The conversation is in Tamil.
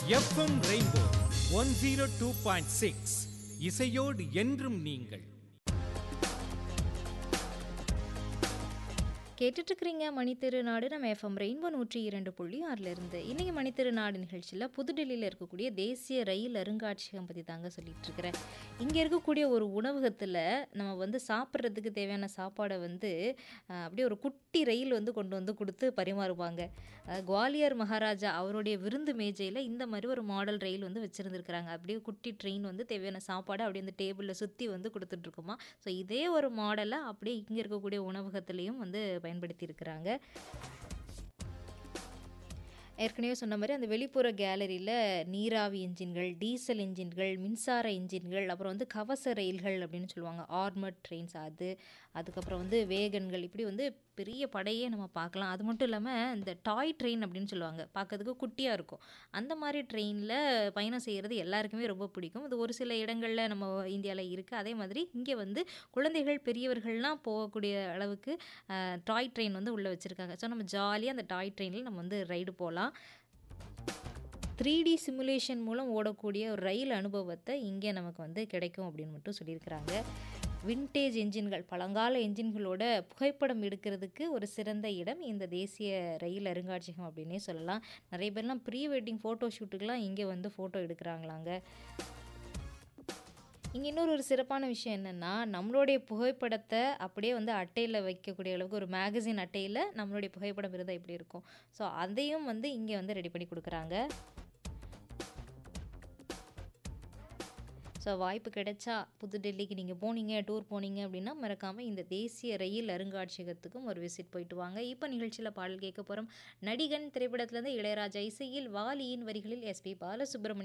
FM rainbow one zero two point six இசையோடு என்றும் நீங்கள் கேட்டுட்டு இருக்கிறீங்க மணித்திருநாடு நம்ம எஃப்எம் ரெயின்போ நூற்றி இரண்டு புள்ளி ஆறுல இருந்து இன்னைக்கு மணித்திருநாடு நிகழ்ச்சியில் புதுடெல்லியில் இருக்கக்கூடிய தேசிய ரயில் அருங்காட்சியகம் பற்றி தாங்க சொல்லிட்டு இருக்கிறேன் இங்கே இருக்கக்கூடிய ஒரு உணவகத்தில் நம்ம வந்து சாப்பிட்றதுக்கு தேவையான சாப்பாடை வந்து அஹ், அப்படியே ஒரு குட்டி ரயில் வந்து கொண்டு வந்து கொடுத்து பரிமாறுவாங்க அஹ், குவாலியர் மகாராஜா அவருடைய விருந்து மேஜையில் இந்த மாதிரி ஒரு மாடல் ரயில் வந்து வச்சுருந்துருக்குறாங்க அப்படியே குட்டி ட்ரெயின் வந்து தேவையான சாப்பாடை அப்படியே அந்த டேபிளில் சுற்றி வந்து கொடுத்துட்ருக்குமா ஸோ இதே ஒரு மாடலை அப்படியே இங்கே இருக்கக்கூடிய உணவகத்துலேயும் வந்து பயன்படுத்தி இருக்கிறாங்க ஏற்கனவே சொன்ன மாதிரி அந்த வெளிப்புற கேலரியில் நீராவி என்ஜின்கள் டீசல் என்ஜின்கள் மின்சார என்ஜின்கள் அப்புறம் வந்து கவச ரயில்கள் அப்படின்னு சொல்லுவாங்க ஆர்மட் ட்ரெயின்ஸ் அது அதுக்கப்புறம் வந்து வேகன்கள் இப்படி வந்து பெரிய படையே நம்ம பார்க்கலாம் அது மட்டும் இல்லாமல் இந்த டாய் ட்ரெயின் அப்படின்னு சொல்லுவாங்க பார்க்கறதுக்கு குட்டியாக இருக்கும் அந்த மாதிரி ட்ரெயினில் பயணம் செய்கிறது எல்லாருக்குமே ரொம்ப பிடிக்கும் இது ஒரு சில இடங்களில் நம்ம இந்தியாவில் இருக்குது அதே மாதிரி இங்கே வந்து குழந்தைகள் பெரியவர்கள்லாம் போகக்கூடிய அளவுக்கு டாய் ட்ரெயின் வந்து உள்ளே வச்சுருக்காங்க ஸோ நம்ம ஜாலியாக அந்த டாய் ட்ரெயினில் நம்ம வந்து ரைடு போகலாம் த்ரீ டி சிமுலேஷன் மூலம் ஓடக்கூடிய ஒரு ரயில் அனுபவத்தை இங்கே நமக்கு வந்து கிடைக்கும் அப்படின்னு மட்டும் சொல்லியிருக்கிறாங்க விண்டேஜ் என்ஜின்கள் பழங்கால என்ஜின்களோட புகைப்படம் எடுக்கிறதுக்கு ஒரு சிறந்த இடம் இந்த தேசிய ரயில் அருங்காட்சியகம் அப்படின்னே சொல்லலாம் நிறைய பேர்லாம் ப்ரீ வெட்டிங் ஃபோட்டோ ஷூட்டுக்கெலாம் இங்கே வந்து ஃபோட்டோ எடுக்கிறாங்களாங்க இங்கே இன்னொரு ஒரு சிறப்பான விஷயம் என்னென்னா நம்மளுடைய புகைப்படத்தை அப்படியே வந்து அட்டையில் வைக்கக்கூடிய அளவுக்கு ஒரு மேகசின் அட்டையில் நம்மளுடைய புகைப்படம் இருந்தால் எப்படி இருக்கும் ஸோ அதையும் வந்து இங்கே வந்து ரெடி பண்ணி கொடுக்குறாங்க ஸோ வாய்ப்பு கிடைச்சா புதுடெல்லிக்கு நீங்கள் போனீங்க டூர் போனீங்க அப்படின்னா மறக்காமல் இந்த தேசிய ரயில் அருங்காட்சியகத்துக்கும் ஒரு விசிட் போயிட்டு வாங்க இப்போ நிகழ்ச்சியில் பாடல் கேட்க போகிறோம் நடிகன் திரைப்படத்திலேருந்து இளையராஜா இசையில் வாலியின் வரிகளில் எஸ்பி பாலசுப்ரமணியம்